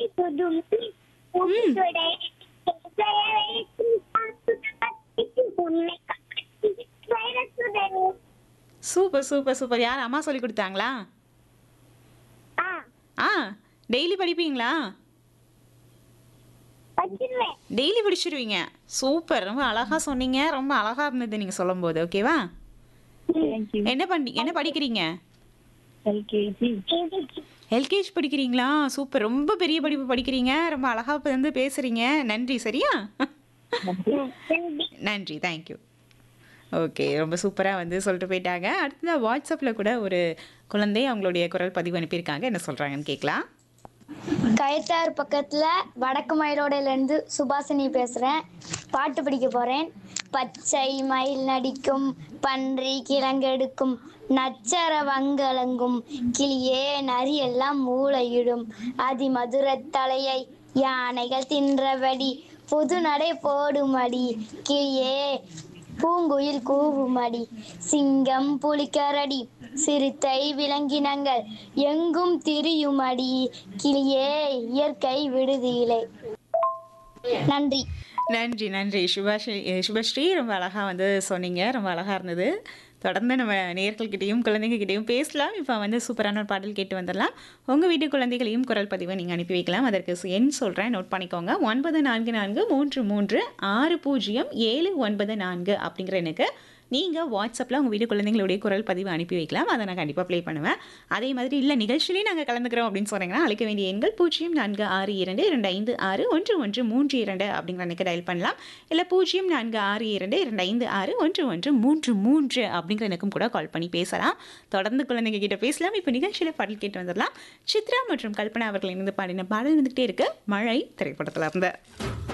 புதுமை புதுடை உன்னை காட்டி வைரசுடனே சூப்பர் சூப்பர் சூப்பர் யார் அம்மா சொல்லி கொடுத்தாங்களா ஆ ஆ டெய்லி படிப்பீங்களா வச்சிருவேன் டெய்லி படிச்சிருவீங்க சூப்பர் ரொம்ப அழகா சொன்னீங்க ரொம்ப அழகா இருந்தது நீங்க சொல்லும்போது ஓகேவா தேங்க்யூ என்ன பண்ணி என்ன படிக்கிறீங்க எல்கேஜி எல்கேஜி படிக்கிறீங்களா சூப்பர் ரொம்ப பெரிய படிப்பு படிக்கிறீங்க ரொம்ப அழகா இப்ப வந்து பேசுறீங்க நன்றி சரியா நன்றி தேங்க்யூ ஓகே ரொம்ப சூப்பராக வந்து சொல்லிட்டு போயிட்டாங்க அடுத்ததாக வாட்ஸ்அப்பில் கூட ஒரு குழந்தை அவங்களுடைய குரல் பதிவு அனுப்பியிருக்காங்க என்ன சொல்கிறாங்கன்னு கேட்கலாம் கயத்தார் பக்கத்துல வடக்கு மயிலோடையில இருந்து சுபாசினி பேசுறேன் பாட்டு படிக்க போறேன் பச்சை மயில் நடிக்கும் பன்றி கிழங்கெடுக்கும் நச்சர வங்கலங்கும் கிளியே நரி எல்லாம் மூளையிடும் அதி மதுரத்தலையை யானைகள் தின்றபடி புது நடை போடுமடி கிளியே பூங்குயில் கூவுமடி சிங்கம் புலிக்கரடி சிறுத்தை விலங்கினங்கள் எங்கும் திரியுமடி கிளியே இயற்கை விடுதியிலே நன்றி நன்றி நன்றி சுபாஸ்ரீ சுபஸ்ரீ ரொம்ப அழகாக வந்து சொன்னீங்க ரொம்ப அழகாக இருந்தது தொடர்ந்து நம்ம நேர்கள்கிட்டையும் குழந்தைங்ககிட்டையும் பேசலாம் இப்போ வந்து சூப்பரான ஒரு பாடல் கேட்டு வந்துடலாம் உங்கள் வீட்டு குழந்தைகளையும் குரல் பதிவை நீங்கள் அனுப்பி வைக்கலாம் அதற்கு எண் சொல்கிறேன் நோட் பண்ணிக்கோங்க ஒன்பது நான்கு நான்கு மூன்று மூன்று ஆறு பூஜ்ஜியம் ஏழு ஒன்பது நான்கு அப்படிங்கிற எனக்கு நீங்கள் வாட்ஸ்அப்பில் உங்கள் வீட்டு குழந்தைங்களுடைய குரல் பதிவு அனுப்பி வைக்கலாம் அதை நான் கண்டிப்பாக ப்ளே பண்ணுவேன் அதே மாதிரி இல்லை நிகழ்ச்சியிலே நாங்கள் கலந்துக்கிறோம் அப்படின்னு சொன்னீங்கன்னா அழைக்க வேண்டிய எண்கள் பூஜ்ஜியம் நான்கு ஆறு இரண்டு இரண்டு ஐந்து ஆறு ஒன்று ஒன்று மூன்று இரண்டு அப்படிங்கிற எனக்கு டயல் பண்ணலாம் இல்லை பூஜ்ஜியம் நான்கு ஆறு இரண்டு இரண்டு ஐந்து ஆறு ஒன்று ஒன்று மூன்று மூன்று அப்படிங்கிற எனக்கும் கூட கால் பண்ணி பேசலாம் தொடர்ந்து குழந்தைங்க கிட்ட பேசலாம் இப்போ நிகழ்ச்சியில் பாடல் கேட்டு வந்துடலாம் சித்ரா மற்றும் கல்பனா அவர்கள் இணைந்து பாடின பாடல் வந்துகிட்டே இருக்கு மழை திரைப்படத்தில் இருந்து